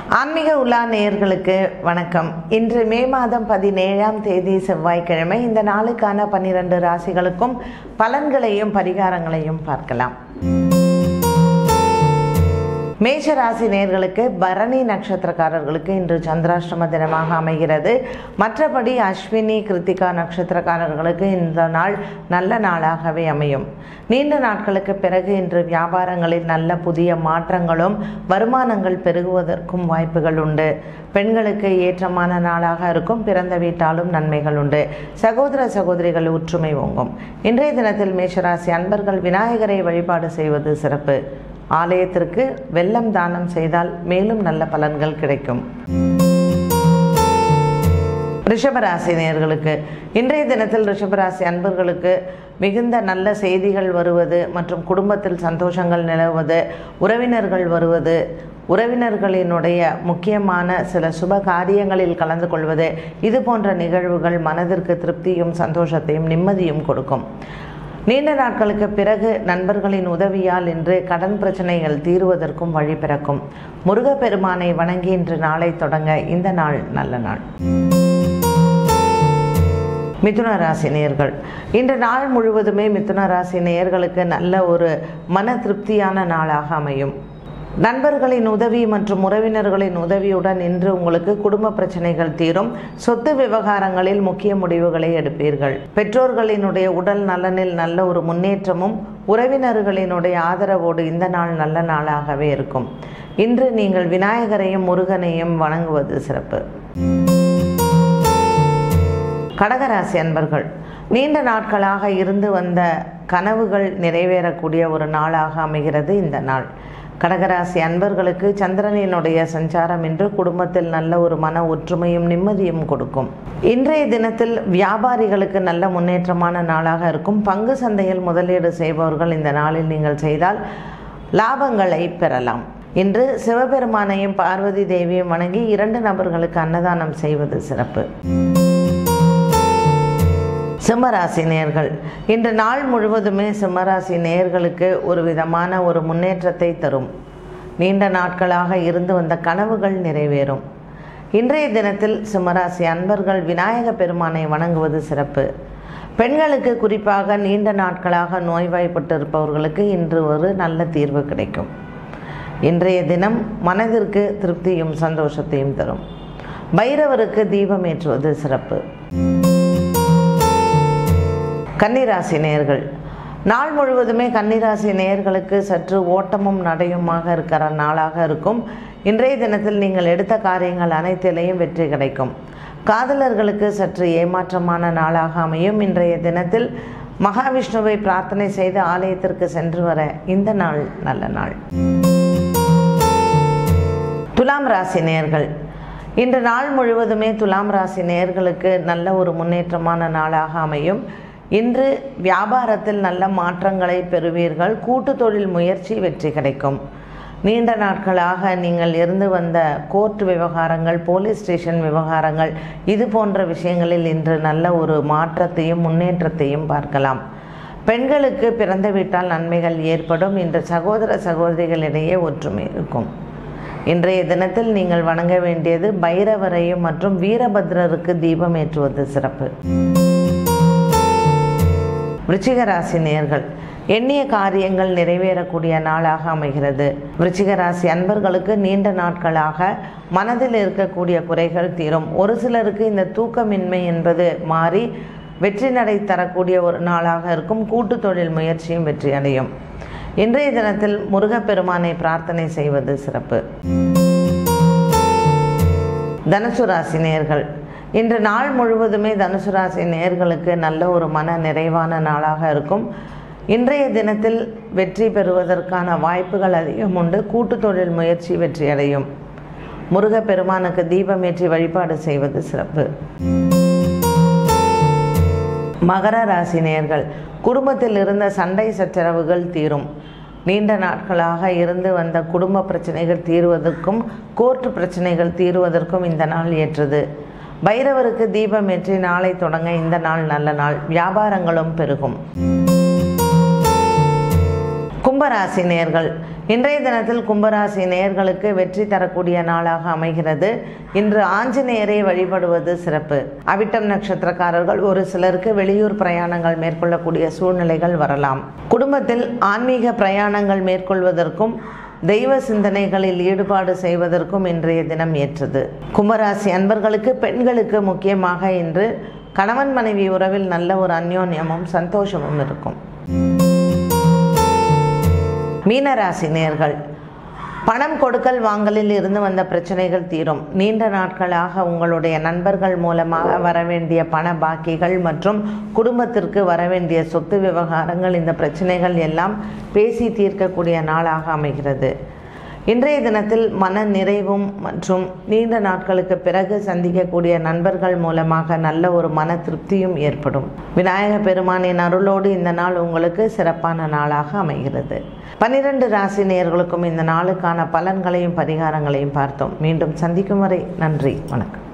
ஆன்மீக உலா நேயர்களுக்கு வணக்கம் இன்று மே மாதம் பதினேழாம் தேதி செவ்வாய்க்கிழமை இந்த நாளுக்கான பன்னிரண்டு ராசிகளுக்கும் பலன்களையும் பரிகாரங்களையும் பார்க்கலாம் மேஷ ராசி நேர்களுக்கு பரணி நட்சத்திரக்காரர்களுக்கு இன்று சந்திராஷ்டம தினமாக அமைகிறது மற்றபடி அஸ்வினி கிருத்திகா நட்சத்திரக்காரர்களுக்கு இந்த நாள் நல்ல நாளாகவே அமையும் நீண்ட நாட்களுக்கு பிறகு இன்று வியாபாரங்களில் நல்ல புதிய மாற்றங்களும் வருமானங்கள் பெருகுவதற்கும் வாய்ப்புகள் உண்டு பெண்களுக்கு ஏற்றமான நாளாக இருக்கும் பிறந்த வீட்டாலும் நன்மைகள் உண்டு சகோதர சகோதரிகள் ஒற்றுமை ஓங்கும் இன்றைய தினத்தில் மேஷராசி அன்பர்கள் விநாயகரை வழிபாடு செய்வது சிறப்பு ஆலயத்திற்கு வெள்ளம் தானம் செய்தால் மேலும் நல்ல பலன்கள் கிடைக்கும் ரிஷபராசி நேயர்களுக்கு இன்றைய தினத்தில் ரிஷபராசி அன்பர்களுக்கு மிகுந்த நல்ல செய்திகள் வருவது மற்றும் குடும்பத்தில் சந்தோஷங்கள் நிலவுவது உறவினர்கள் வருவது உறவினர்களினுடைய முக்கியமான சில சுப காரியங்களில் கலந்து கொள்வது இது போன்ற நிகழ்வுகள் மனதிற்கு திருப்தியும் சந்தோஷத்தையும் நிம்மதியும் கொடுக்கும் நீண்ட நாட்களுக்கு பிறகு நண்பர்களின் உதவியால் இன்று கடன் பிரச்சனைகள் தீருவதற்கும் வழி பிறக்கும் முருகப்பெருமானை வணங்கி இன்று நாளை தொடங்க இந்த நாள் நல்ல நாள் மிதுன ராசி நேயர்கள் இன்று நாள் முழுவதுமே மிதுன ராசி நேயர்களுக்கு நல்ல ஒரு மன திருப்தியான நாளாக அமையும் நண்பர்களின் உதவி மற்றும் உறவினர்களின் உதவியுடன் இன்று உங்களுக்கு குடும்ப பிரச்சனைகள் தீரும் சொத்து விவகாரங்களில் முக்கிய முடிவுகளை எடுப்பீர்கள் பெற்றோர்களினுடைய உடல் நலனில் நல்ல ஒரு முன்னேற்றமும் உறவினர்களினுடைய ஆதரவோடு இந்த நாள் நல்ல நாளாகவே இருக்கும் இன்று நீங்கள் விநாயகரையும் முருகனையும் வணங்குவது சிறப்பு கடகராசி அன்பர்கள் நீண்ட நாட்களாக இருந்து வந்த கனவுகள் நிறைவேறக்கூடிய ஒரு நாளாக அமைகிறது இந்த நாள் கடகராசி அன்பர்களுக்கு சந்திரனினுடைய சஞ்சாரம் இன்று குடும்பத்தில் நல்ல ஒரு மன ஒற்றுமையும் நிம்மதியும் கொடுக்கும் இன்றைய தினத்தில் வியாபாரிகளுக்கு நல்ல முன்னேற்றமான நாளாக இருக்கும் பங்கு சந்தையில் முதலீடு செய்பவர்கள் இந்த நாளில் நீங்கள் செய்தால் லாபங்களை பெறலாம் இன்று சிவபெருமானையும் பார்வதி தேவியும் வணங்கி இரண்டு நபர்களுக்கு அன்னதானம் செய்வது சிறப்பு சிம்மராசி நேர்கள் இன்று நாள் முழுவதுமே சிம்மராசி நேர்களுக்கு ஒரு விதமான ஒரு முன்னேற்றத்தை தரும் நீண்ட நாட்களாக இருந்து வந்த கனவுகள் நிறைவேறும் இன்றைய தினத்தில் சிம்மராசி அன்பர்கள் விநாயக பெருமானை வணங்குவது சிறப்பு பெண்களுக்கு குறிப்பாக நீண்ட நாட்களாக நோய்வாய்ப்பட்டு இருப்பவர்களுக்கு இன்று ஒரு நல்ல தீர்வு கிடைக்கும் இன்றைய தினம் மனதிற்கு திருப்தியும் சந்தோஷத்தையும் தரும் பைரவருக்கு தீபம் ஏற்றுவது சிறப்பு கன்னிராசி நேர்கள் நாள் முழுவதுமே கன்னிராசி நேயர்களுக்கு சற்று ஓட்டமும் நடையுமாக இருக்கிற நாளாக இருக்கும் இன்றைய தினத்தில் நீங்கள் எடுத்த காரியங்கள் அனைத்திலையும் வெற்றி கிடைக்கும் காதலர்களுக்கு சற்று ஏமாற்றமான நாளாக அமையும் இன்றைய தினத்தில் மகாவிஷ்ணுவை பிரார்த்தனை செய்து ஆலயத்திற்கு சென்று வர இந்த நாள் நல்ல நாள் துலாம் ராசி நேர்கள் இன்று நாள் முழுவதுமே துலாம் ராசி நேர்களுக்கு நல்ல ஒரு முன்னேற்றமான நாளாக அமையும் இன்று வியாபாரத்தில் நல்ல மாற்றங்களை பெறுவீர்கள் கூட்டு தொழில் முயற்சி வெற்றி கிடைக்கும் நீண்ட நாட்களாக நீங்கள் இருந்து வந்த கோர்ட் விவகாரங்கள் போலீஸ் ஸ்டேஷன் விவகாரங்கள் இது போன்ற விஷயங்களில் இன்று நல்ல ஒரு மாற்றத்தையும் முன்னேற்றத்தையும் பார்க்கலாம் பெண்களுக்கு பிறந்த வீட்டால் நன்மைகள் ஏற்படும் இன்று சகோதர சகோதரிகளிடையே ஒற்றுமை இருக்கும் இன்றைய தினத்தில் நீங்கள் வணங்க வேண்டியது பைரவரையும் மற்றும் வீரபத்ரருக்கு தீபம் ஏற்றுவது சிறப்பு விருச்சிக ராசி நேர்கள் எண்ணிய காரியங்கள் நிறைவேறக்கூடிய நாளாக அமைகிறது விருச்சிக ராசி அன்பர்களுக்கு நீண்ட நாட்களாக மனதில் இருக்கக்கூடிய குறைகள் தீரும் ஒரு சிலருக்கு இந்த தூக்கமின்மை என்பது மாறி வெற்றி நடை தரக்கூடிய ஒரு நாளாக இருக்கும் கூட்டு தொழில் முயற்சியும் வெற்றி அடையும் இன்றைய தினத்தில் முருகப்பெருமானை பிரார்த்தனை செய்வது சிறப்பு தனுசு ராசி நேர்கள் இன்று நாள் முழுவதுமே தனுசு ராசி நேர்களுக்கு நல்ல ஒரு மன நிறைவான நாளாக இருக்கும் இன்றைய தினத்தில் வெற்றி பெறுவதற்கான வாய்ப்புகள் அதிகம் உண்டு கூட்டு தொழில் முயற்சி வெற்றி அடையும் முருகப்பெருமானுக்கு தீபமேற்றி வழிபாடு செய்வது சிறப்பு மகர ராசி நேர்கள் குடும்பத்தில் இருந்த சண்டை சச்சரவுகள் தீரும் நீண்ட நாட்களாக இருந்து வந்த குடும்ப பிரச்சனைகள் தீர்வதற்கும் கோர்ட்டு பிரச்சனைகள் தீர்வதற்கும் இந்த நாள் ஏற்றது பைரவருக்கு தீபம் ஏற்றி நாளை தொடங்க இந்த நாள் நல்ல நாள் வியாபாரங்களும் பெருகும் கும்பராசி நேர்கள் இன்றைய தினத்தில் கும்பராசி நேர்களுக்கு வெற்றி தரக்கூடிய நாளாக அமைகிறது இன்று ஆஞ்சநேயரை வழிபடுவது சிறப்பு அவிட்டம் நட்சத்திரக்காரர்கள் ஒரு சிலருக்கு வெளியூர் பிரயாணங்கள் மேற்கொள்ளக்கூடிய சூழ்நிலைகள் வரலாம் குடும்பத்தில் ஆன்மீக பிரயாணங்கள் மேற்கொள்வதற்கும் தெய்வ சிந்தனைகளில் ஈடுபாடு செய்வதற்கும் இன்றைய தினம் ஏற்றது கும்பராசி அன்பர்களுக்கு பெண்களுக்கு முக்கியமாக இன்று கணவன் மனைவி உறவில் நல்ல ஒரு அந்யோன்யமும் சந்தோஷமும் இருக்கும் மீனராசி நேர்கள் பணம் கொடுக்கல் வாங்கலில் இருந்து வந்த பிரச்சனைகள் தீரும் நீண்ட நாட்களாக உங்களுடைய நண்பர்கள் மூலமாக வரவேண்டிய பண பாக்கிகள் மற்றும் குடும்பத்திற்கு வரவேண்டிய சொத்து விவகாரங்கள் இந்த பிரச்சனைகள் எல்லாம் பேசி தீர்க்கக்கூடிய நாளாக அமைகிறது இன்றைய தினத்தில் மன நிறைவும் மற்றும் நீண்ட நாட்களுக்கு பிறகு சந்திக்கக்கூடிய நண்பர்கள் மூலமாக நல்ல ஒரு மன திருப்தியும் ஏற்படும் விநாயக பெருமானின் அருளோடு இந்த நாள் உங்களுக்கு சிறப்பான நாளாக அமைகிறது பன்னிரண்டு ராசி நேயர்களுக்கும் இந்த நாளுக்கான பலன்களையும் பரிகாரங்களையும் பார்த்தோம் மீண்டும் சந்திக்கும் வரை நன்றி வணக்கம்